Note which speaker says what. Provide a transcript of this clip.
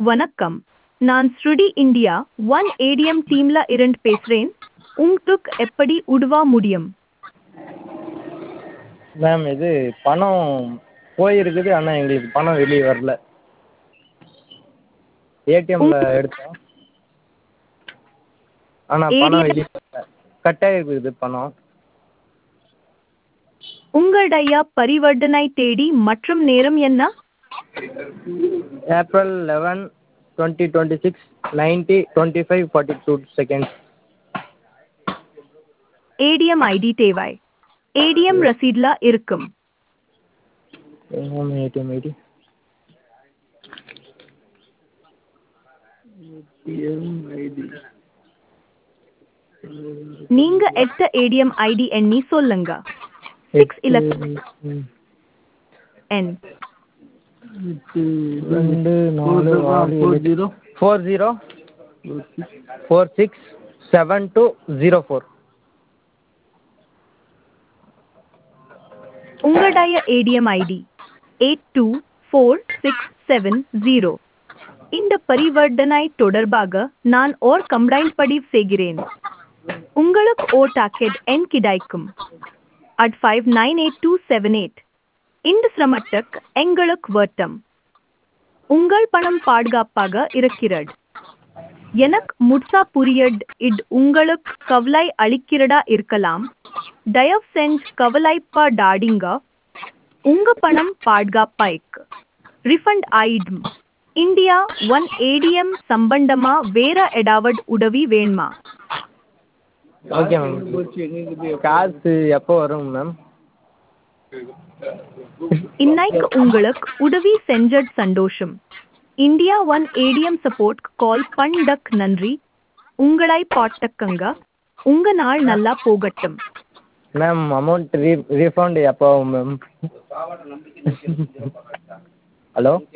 Speaker 1: வணக்கம் நான் ஸ்ருடி இந்தியா ஒன் ஏடிஎம் டீம்ல இருந்து பேசுறேன் உங்களுக்கு எப்படி உதவ முடியும்
Speaker 2: மேம் இது பணம் போயிருக்குது ஆனால் எங்களுக்கு பணம் வெளியே வரல ஏடிஎம்மில் எடுத்தோம் ஆனால் பணம் வெளியே வரல கட் ஆகிருக்குது பணம்
Speaker 1: உங்களுடைய பரிவர்த்தனை தேதி மற்றும் நேரம் என்ன
Speaker 2: April eleven twenty twenty six ninety twenty five forty two seconds
Speaker 1: ATM ID தேவை ஏடிஎம் ரசீட்ல இருக்கும்
Speaker 2: ma'am ATM ID ATM ID
Speaker 1: நீங்க எடுத்த ஏடிஎம் ஐடி எண்ணி சொல்லுங்க சிக்ஸ் இலக்கம் என்
Speaker 2: ரெண்டு நாலு ஆறு ஏழு four zero four six seven two zero four
Speaker 1: உங்களுடைய ATM ID eight two four six seven zero இந்த பரிவர்த்தனை தொடர்பாக நான் ஓர் கம்ப்ளைண்ட் பதிவு செய்கிறேன் உங்களுக்கு ஓர் டாக்கெட் எண் கிடைக்கும் at five nine eight two seven eight இந்த சிரமத்துக்கு எங்களுக்கு வருத்தம் உங்கள் பணம் பாதுகாப்பாக இருக்கிறது எனக்கு முட்சா புரியட் இட் உங்களுக்கு கவலை அளிக்கிறதா இருக்கலாம் தயவு செஞ்சு கவலைப்படாதீங்க உங்க பணம் பாதுகாப்பா இருக்கு ரிஃபண்ட் ஆயிடும் இந்தியா ஒன் ஏடிஎம் சம்பந்தமா வேற ஏதாவது உதவி வேணுமா
Speaker 2: ஓகே மேம் காசு எப்போ வரும் மேம்
Speaker 1: இன்னைக்கு உங்களுக்கு உதவி செஞ்சது சந்தோஷம் India one ATM support call பண்ணக் நன்றி உங்களை பாட்டக்கங்க உங்க நாள் நல்லா போகட்டும்
Speaker 2: மேம் அமௌண்ட் ரீ ரீஃபண்ட் எப்போ ஆகும் மேம் ஹலோ